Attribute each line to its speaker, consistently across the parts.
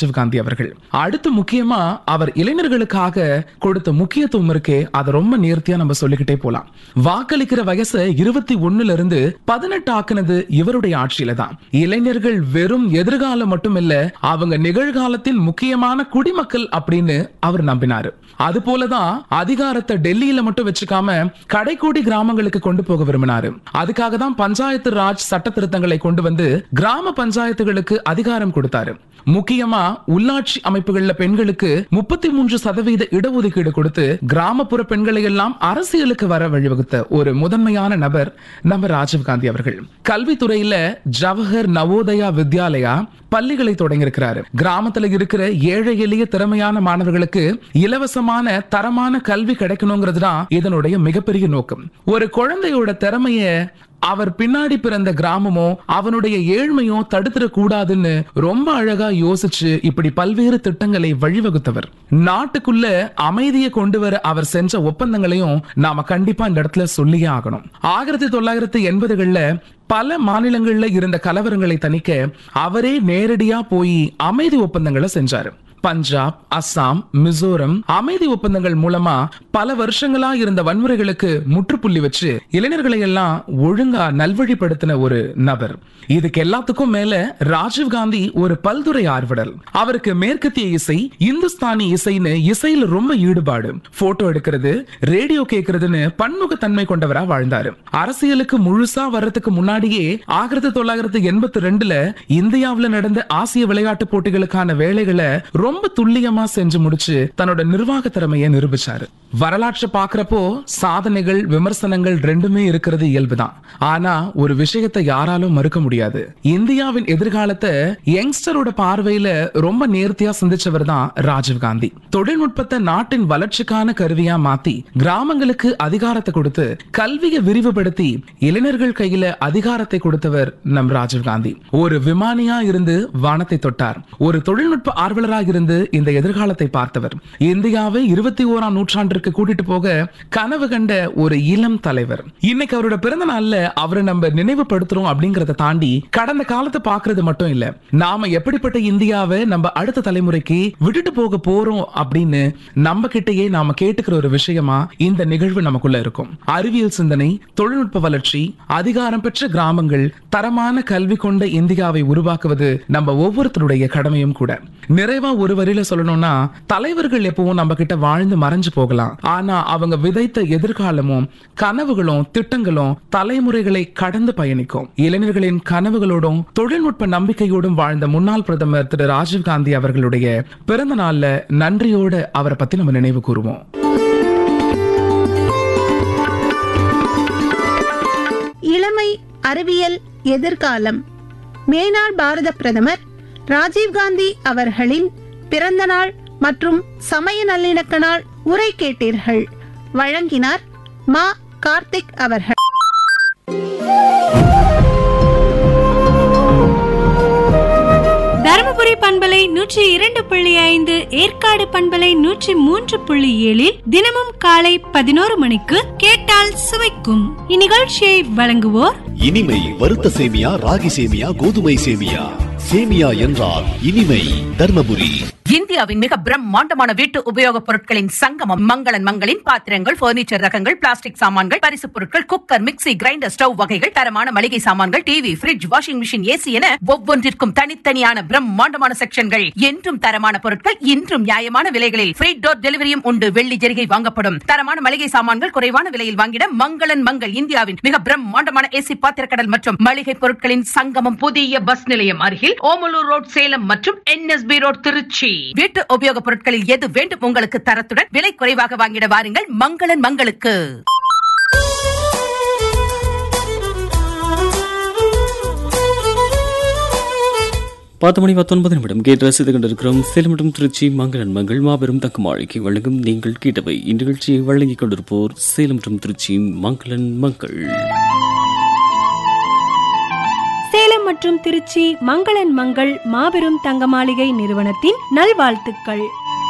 Speaker 1: ராஜீவ் காந்தி அவர்கள் அடுத்து முக்கியமா அவர் இளைஞர்களுக்காக கொடுத்த முக்கியத்துவம் இருக்கே அதை ரொம்ப நேர்த்தியா நம்ம சொல்லிக்கிட்டே போலாம் வாக்களிக்கிற வயசை இருபத்தி ஒண்ணுல இருந்து பதினெட்டு ஆக்குனது இவருடைய ஆட்சியில தான் இளைஞர்கள் வெறும் எதிர்காலம் மட்டும் இல்ல அவங்க நிகழ்காலத்தின் முக்கியமான குடிமக்கள் அப்படின்னு அவர் நம்பினாரு அது போலதான் அதிகாரத்தை டெல்லியில மட்டும் வச்சுக்காம கடைக்கோடி கிராமங்களுக்கு கொண்டு போக விரும்பினாரு அதுக்காக தான் பஞ்சாயத்து ராஜ் சட்ட திருத்தங்களை கொண்டு வந்து கிராம பஞ்சாயத்துகளுக்கு அதிகாரம் கொடுத்தாரு முக்கியமா உள்ளாட்சி அமைப்புகள்ல பெண்களுக்கு முப்பத்தி மூன்று சதவீத இடஒதுக்கீடு கொடுத்து கிராமப்புற பெண்களை எல்லாம் அரசியலுக்கு வர வழிவகுத்த ஒரு முதன்மையான நபர் நம்ம ராஜீவ் காந்தி அவர்கள் கல்வித்துறையில ஜவஹர் நவோதயா வித்யாலயா பள்ளிகளை தொடங்கியிருக்கிறாரு கிராமத்துல இருக்கிற ஏழை எளிய திறமையான மாணவர்களுக்கு இலவசமான தரமான கல்வி கிடைக்கணுங்கிறது தான் இதனுடைய மிகப்பெரிய நோக்கம் ஒரு குழந்தையோட திறமைய அவர் பின்னாடி பிறந்த கிராமமோ அவனுடைய ஏழ்மையோ தடுத்துட கூடாதுன்னு ரொம்ப அழகா யோசிச்சு இப்படி பல்வேறு திட்டங்களை வழிவகுத்தவர் நாட்டுக்குள்ள அமைதியை கொண்டு வர அவர் செஞ்ச ஒப்பந்தங்களையும் நாம கண்டிப்பா இந்த இடத்துல சொல்லியே ஆகணும் ஆயிரத்தி தொள்ளாயிரத்தி எண்பதுகள்ல பல மாநிலங்கள்ல இருந்த கலவரங்களை தணிக்க அவரே நேரடியா போய் அமைதி ஒப்பந்தங்களை செஞ்சாரு பஞ்சாப் அஸ்ஸாம் மிசோரம் அமைதி ஒப்பந்தங்கள் மூலமா பல வருஷங்களா இருந்த வன்முறைகளுக்கு முற்றுப்புள்ளி வச்சு இளைஞர்களை எல்லாம் ஒழுங்கா நல்வழிப்படுத்தின ஒரு நபர் இதுக்கு எல்லாத்துக்கும் மேல ராஜீவ் காந்தி ஒரு பல்துறை ஆர்வலர் அவருக்கு மேற்கத்திய இசை இந்துஸ்தானி இசைன்னு இசையில ரொம்ப ஈடுபாடு போட்டோ எடுக்கிறது ரேடியோ கேட்கறதுன்னு பன்முகத்தன்மை கொண்டவரா வாழ்ந்தாரு அரசியலுக்கு முழுசா வர்றதுக்கு முன்னாடியே ஆயிரத்தி தொள்ளாயிரத்தி எண்பத்தி ரெண்டுல இந்தியாவுல நடந்த ஆசிய விளையாட்டு போட்டிகளுக்கான வேலைகளை ரொம்ப துல்லியமா செஞ்சு முடிச்சு தன்னோட நிர்வாக திறமையை நிரூபிச்சாரு வரலாற்றை பாக்குறப்போ சாதனைகள் விமர்சனங்கள் ரெண்டுமே இருக்கிறது இயல்புதான் ஆனா ஒரு விஷயத்தை யாராலும் மறுக்க முடியாது இந்தியாவின் எதிர்காலத்தை யங்ஸ்டரோட பார்வையில ரொம்ப நேர்த்தியா சிந்திச்சவர் தான் ராஜீவ் காந்தி தொழில்நுட்பத்தை நாட்டின் வளர்ச்சிக்கான கருவியா மாத்தி கிராமங்களுக்கு அதிகாரத்தை கொடுத்து கல்வியை விரிவுபடுத்தி இளைஞர்கள் கையில அதிகாரத்தை கொடுத்தவர் நம் ராஜீவ் காந்தி ஒரு விமானியா இருந்து வானத்தை தொட்டார் ஒரு தொழில்நுட்ப ஆர்வலராக இருந்து இந்த எதிர்காலத்தை பார்த்தவர் இந்தியாவை இருபத்தி ஓராம் நூற்றாண்டிற்கு கூட்டிட்டு போக கனவு கண்ட ஒரு இளம் தலைவர் இன்னைக்கு அவரோட பிறந்த நாள்ல அவரை நம்ம நினைவுபடுத்துறோம் அப்படிங்கறத தாண்டி கடந்த காலத்தை பாக்குறது மட்டும் இல்ல நாம எப்படிப்பட்ட இந்தியாவை நம்ம அடுத்த தலைமுறைக்கு விட்டுட்டு போக போறோம் அப்படின்னு நம்ம கிட்டயே நாம கேட்டுக்கிற ஒரு விஷயமா இந்த நிகழ்வு நமக்குள்ள இருக்கும் அறிவியல் சிந்தனை தொழில்நுட்ப வளர்ச்சி அதிகாரம் பெற்ற கிராமங்கள் தரமான கல்வி கொண்ட இந்தியாவை உருவாக்குவது நம்ம ஒவ்வொருத்தருடைய கடமையும் கூட நிறைவா ஒரு வரியில சொல்லணும்னா தலைவர்கள் எப்பவும் நம்ம கிட்ட வாழ்ந்து மறைஞ்சு போகலாம் ஆனா அவங்க விதைத்த எதிர்காலமும் கனவுகளும் திட்டங்களும் தலைமுறைகளை கடந்து பயணிக்கும் இளைஞர்களின் கனவுகளோடும் தொழில்நுட்ப நம்பிக்கையோடும் வாழ்ந்த முன்னாள் பிரதமர் திரு ராஜீவ் காந்தி அவர்களுடைய பிறந்த நாள்ல நன்றியோட அவரை பத்தி நம்ம நினைவு கூறுவோம்
Speaker 2: இளமை அறிவியல் எதிர்காலம் மேனாள் பாரத பிரதமர் ராஜீவ்காந்தி அவர்களின் பிறந்த நாள் மற்றும் சமய நல்லிணக்க நாள் உரை கேட்டீர்கள் வழங்கினார் மா கார்த்திக் அவர்கள்
Speaker 3: தருமபுரி பண்பலை நூற்றி இரண்டு புள்ளி ஐந்து ஏற்காடு பண்பலை நூற்றி மூன்று புள்ளி ஏழில் தினமும் காலை பதினோரு மணிக்கு கேட்டால் சுவைக்கும் இந்நிகழ்ச்சியை வழங்குவோர்
Speaker 4: இனிமை வறுத்த சேமியா ராகி சேமியா கோதுமை சேமியா சேமியா என்றால் இனிமை தர்மபுரி
Speaker 5: இந்தியாவின் மிக பிரம்மாண்டமான வீட்டு உபயோகப் பொருட்களின் சங்கமம் மங்களன் மங்களின் பாத்திரங்கள் பர்னிச்சர் ரகங்கள் பிளாஸ்டிக் சாமான்கள் பரிசுப் பொருட்கள் குக்கர் மிக்ஸி கிரைண்டர் ஸ்டவ் வகைகள் தரமான மளிகை சாமான்கள் TV fridge washing machine AC என ஒவ்வொன்றிற்கும் தனித்தனியான பிரம்மாண்டமான செக்ஷன்கள் என்றும் தரமான பொருட்கள் இன்றும் நியாயமான விலைகளில் ஃப்ரீ டோர் டெலிவரியும் உண்டு வெள்ளி ஜெரிகை வாங்கப்படும் தரமான மளிகை சாமான்கள் குறைவான விலையில் வாங்கிட மங்களன் மங்கள் இந்தியாவின் மிக பிரம்மாண்டமான ஏசி பாத்திரக்கடல் மற்றும் மளிகை பொருட்களின் சங்கமம் புதிய பஸ் நிலையம் அருகில் ஓமலூர் ரோட் சேலம் மற்றும் என்எஸ்பி ரோட் திருச்சி வீட்டு உபயோகப் பொருட்களில் எது வேண்டும் உங்களுக்கு தரத்துடன் விலை குறைவாக வாங்கிட வாருங்கள் மங்களன் மங்களுக்கு
Speaker 6: பத்து மணி பத்தொன்பது நிமிடம் கேட்டு ரசித்துக் கொண்டிருக்கிறோம் சேலம் மற்றும் திருச்சி மங்களன் மங்கள் மாபெரும் தக்கமாளிக்கு வழங்கும் நீங்கள் கேட்டவை இந்நிகழ்ச்சியை வழங்கிக் கொண்டிருப்போர் சேலம் மற்றும் திருச்சி மங்களன் மங்கள்
Speaker 3: சேலம் மற்றும் திருச்சி மங்களன் மங்கள் மாபெரும் தங்க மாளிகை நிறுவனத்தின் நல்வாழ்த்துக்கள்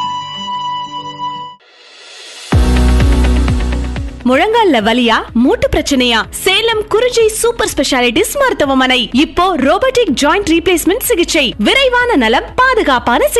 Speaker 7: முழங்கால்ல வலியா மூட்டு பிரச்சனையா சேலம் குறிஞ்சி சூப்பர் ஸ்பெஷாலிட்டிஸ் மருத்துவமனை இப்போ ரோபோட்டிக் ஜாயிண்ட் ரீப்ளேஸ்மெண்ட் சிகிச்சை விரைவான நலம் பாதுகாப்பான சிகிச்சை